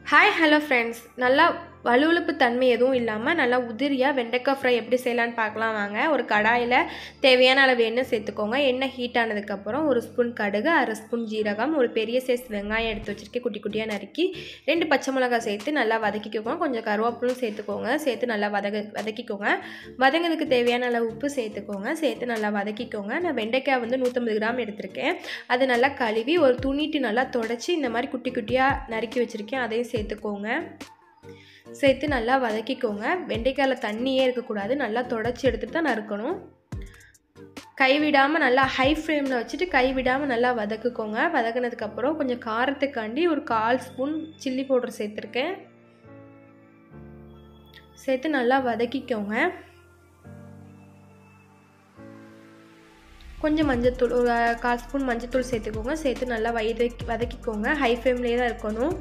hi hello friends நல்லா வலுவழுப்பு தன்மை எதுவும் இல்லாமல் நல்லா உதிரியாக வெண்டைக்காய் ஃப்ரை எப்படி செய்யலான்னு பார்க்கலாம் வாங்க ஒரு கடாயில் தேவையான அளவு எண்ணெய் சேர்த்துக்கோங்க எண்ணெய் ஹீட் ஆனதுக்கப்புறம் ஒரு ஸ்பூன் கடுகு அரை ஸ்பூன் ஜீரகம் ஒரு பெரிய சைஸ் வெங்காயம் எடுத்து வச்சுருக்கேன் குட்டி குட்டியாக நறுக்கி ரெண்டு பச்சை மிளகாய் சேர்த்து நல்லா வதக்கிக்கோங்க கொஞ்சம் கருவேப்பிலும் சேர்த்துக்கோங்க சேர்த்து நல்லா வதக வதக்கிக்கோங்க வதங்கிறதுக்கு தேவையான அளவு உப்பு சேர்த்துக்கோங்க சேர்த்து நல்லா வதக்கிக்கோங்க நான் வெண்டைக்காய் வந்து நூற்றம்பது கிராம் எடுத்திருக்கேன் அது நல்லா கழுவி ஒரு துணிட்டு நல்லா தொடச்சி இந்த மாதிரி குட்டி குட்டியாக நறுக்கி வச்சுருக்கேன் அதையும் சேர்த்துக்கோங்க சேர்த்து நல்லா வதக்கிக்கோங்க வெண்டைக்காயில் தண்ணியே இருக்கக்கூடாது நல்லா தொடச்சி எடுத்துகிட்டு தான் நறுக்கணும் கைவிடாமல் நல்லா ஹை ஃப்ளேமில் வச்சுட்டு கைவிடாமல் நல்லா வதக்குக்கோங்க வதக்குனதுக்கப்புறம் கொஞ்சம் காரத்துக்காண்டி ஒரு கால் ஸ்பூன் சில்லி பவுடர் சேர்த்துருக்கேன் சேர்த்து நல்லா வதக்கிக்கோங்க கொஞ்சம் மஞ்சத்தூள் ஒரு கால் ஸ்பூன் மஞ்சத்தூள் சேர்த்துக்கோங்க சேர்த்து நல்லா வதக்கி வதக்கிக்கோங்க ஹை ஃப்ளேம்லேயே தான் இருக்கணும்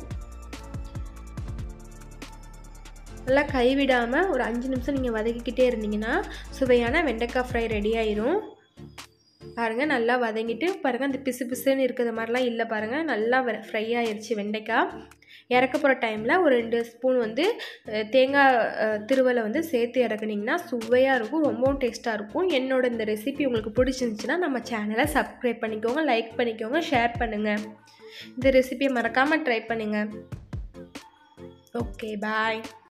நல்லா கைவிடாமல் ஒரு அஞ்சு நிமிஷம் நீங்கள் வதக்கிக்கிட்டே இருந்தீங்கன்னா சுவையான வெண்டைக்காய் ஃப்ரை ரெடி ஆயிரும் பாருங்கள் நல்லா வதங்கிட்டு பாருங்கள் அந்த பிசு பிசுன்னு இருக்கிற மாதிரிலாம் இல்லை பாருங்கள் நல்லா ஃப்ரை ஆயிடுச்சு வெண்டைக்காய் இறக்க போகிற டைமில் ஒரு ரெண்டு ஸ்பூன் வந்து தேங்காய் திருவலை வந்து சேர்த்து இறக்குனிங்கன்னா சுவையாக இருக்கும் ரொம்பவும் டேஸ்ட்டாக இருக்கும் என்னோட இந்த ரெசிபி உங்களுக்கு பிடிச்சிருந்துச்சின்னா நம்ம சேனலை சப்ஸ்கிரைப் பண்ணிக்கோங்க லைக் பண்ணிக்கோங்க ஷேர் பண்ணுங்கள் இந்த ரெசிபியை மறக்காமல் ட்ரை பண்ணுங்கள் ஓகே பாய்